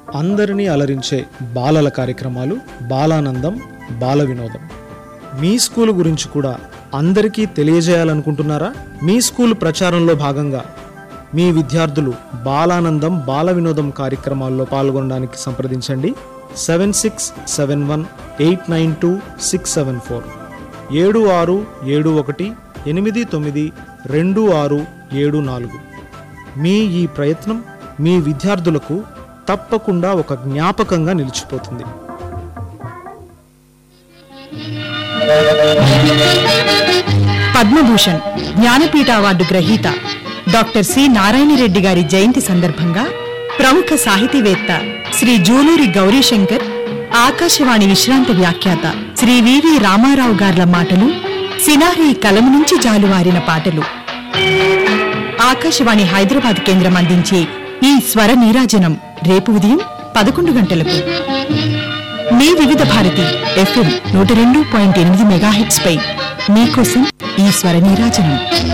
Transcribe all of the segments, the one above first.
అందరినీ అలరించే బాలల కార్యక్రమాలు బాలానందం బాల వినోదం మీ స్కూల్ గురించి కూడా అందరికీ తెలియజేయాలనుకుంటున్నారా మీ స్కూల్ ప్రచారంలో భాగంగా మీ విద్యార్థులు బాలానందం బాల వినోదం కార్యక్రమాల్లో పాల్గొనడానికి సంప్రదించండి seven six seven one eight nine two six seven four ఏడు ఆరు ఏడు ఒకటి ఎనిమిది తొమ్మిది రెండు ఆరు ఏడు నాలుగు మీ ఈ ప్రయత్నం మీ విద్యార్థులకు తప్పకుండా ఒక జ్ఞాపకంగా నిలిచిపోతుంది పద్మభూషణ్ జ్ఞానపీఠ అవార్డు గ్రహీత డాక్టర్ సి నారాయణరెడ్డి గారి జయంతి సందర్భంగా ప్రముఖ సాహితీవేత్త శ్రీ జూలూరి గౌరీశంకర్ ఆకాశవాణి విశ్రాంత వ్యాఖ్యాత శ్రీ వివి రామారావు గార్ల మాటలు సినారి కలం నుంచి జాలువారిన పాటలు ఆకాశవాణి హైదరాబాద్ కేంద్రం అందించే ఈ స్వర నీరాజనం రేపు ఉదయం పదకొండు గంటలకు మీ వివిధ భారతి ఎఫ్ఎం నూట రెండు పాయింట్ ఎనిమిది మెగాహెట్స్ పై మీకోసం ఈ స్వర నీరాజనం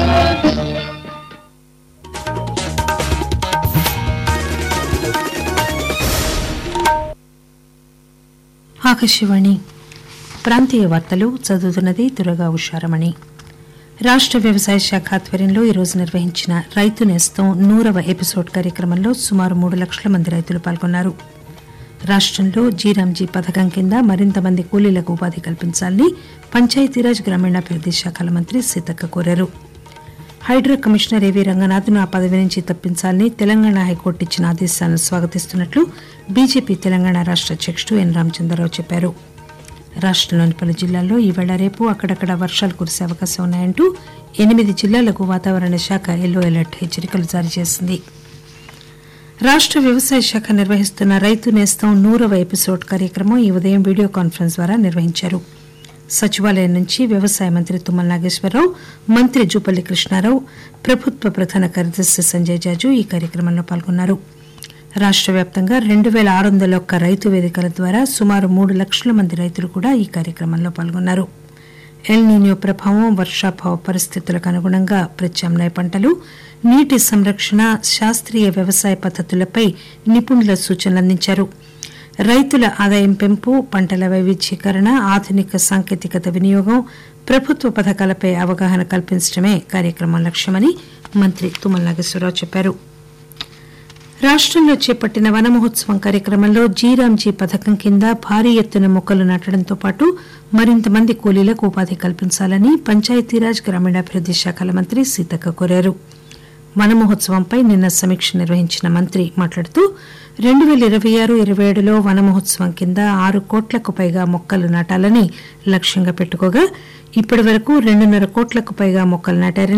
ఆకాశవాణి ప్రాంతీయ వార్తలు చదువుతున్నది దురగా ఉషారమణి రాష్ట్ర వ్యవసాయ శాఖ ఆధ్వర్యంలో ఈరోజు నిర్వహించిన రైతు నేస్తం నూరవ ఎపిసోడ్ కార్యక్రమంలో సుమారు మూడు లక్షల మంది రైతులు పాల్గొన్నారు రాష్ట్రంలో జీరాంజీ పథకం కింద మరింత మంది కూలీలకు ఉపాధి కల్పించాలని పంచాయతీరాజ్ గ్రామీణాభివృద్ది శాఖల మంత్రి సీతక్క కోరారు హైడ్రా కమిషనర్ ఏవీ రంగనాథ్ను ఆ పదవి నుంచి తప్పించాలని తెలంగాణ హైకోర్టు ఇచ్చిన ఆదేశాలను స్వాగతిస్తున్నట్లు బీజేపీ తెలంగాణ రాష్ట్ర అధ్యక్షుడు ఎన్ రామచంద్రరావు చెప్పారు రాష్ట్రంలోని పలు జిల్లాల్లో ఈవేళ రేపు అక్కడక్కడ వర్షాలు కురిసే అవకాశం ఉన్నాయంటూ ఎనిమిది జిల్లాలకు వాతావరణ శాఖ ఎల్లో అలర్ట్ హెచ్చరికలు జారీ చేసింది రాష్ట్ర వ్యవసాయ శాఖ నిర్వహిస్తున్న రైతు నేస్తం నూరవ ఎపిసోడ్ కార్యక్రమం ఈ ఉదయం వీడియో కాన్ఫరెన్స్ ద్వారా నిర్వహించారు సచివాలయం నుంచి వ్యవసాయ మంత్రి తుమ్మల నాగేశ్వరరావు మంత్రి జూపల్లి కృష్ణారావు ప్రభుత్వ ప్రధాన కార్యదర్శి సంజయ్ జాజు ఈ కార్యక్రమంలో పాల్గొన్నారు రాష్ట్ర వ్యాప్తంగా రెండు వేల ఆరు వందల ఒక్క రైతు వేదికల ద్వారా సుమారు మూడు లక్షల మంది రైతులు కూడా ఈ కార్యక్రమంలో పాల్గొన్నారు ఎల్ నీనియో ప్రభావం వర్షాభావ పరిస్థితులకు అనుగుణంగా ప్రత్యామ్నాయ పంటలు నీటి సంరక్షణ శాస్త్రీయ వ్యవసాయ పద్ధతులపై నిపుణుల సూచనలు అందించారు రైతుల ఆదాయం పెంపు పంటల వైవిధ్యీకరణ ఆధునిక సాంకేతికత వినియోగం ప్రభుత్వ పథకాలపై అవగాహన కల్పించడమే కార్యక్రమం లక్ష్యమని మంత్రి తుమ్మల నాగేశ్వరరావు చెప్పారు రాష్ట్రంలో చేపట్టిన వన మహోత్సవం కార్యక్రమంలో జీరాంజీ పథకం కింద భారీ ఎత్తున మొక్కలు నాటడంతో పాటు మరింత మంది కూలీలకు ఉపాధి కల్పించాలని పంచాయతీరాజ్ గ్రామీణాభివృద్ది శాఖల మంత్రి సీతక్క కోరారు వన మహోత్సవంపై నిన్న సమీక్ష నిర్వహించిన మంత్రి మాట్లాడుతూ రెండు వేల ఇరవై ఆరు ఇరవై ఏడులో వన మహోత్సవం కింద ఆరు కోట్లకు పైగా మొక్కలు నాటాలని లక్ష్యంగా పెట్టుకోగా ఇప్పటి వరకు రెండున్నర కోట్లకు పైగా మొక్కలు నాటారని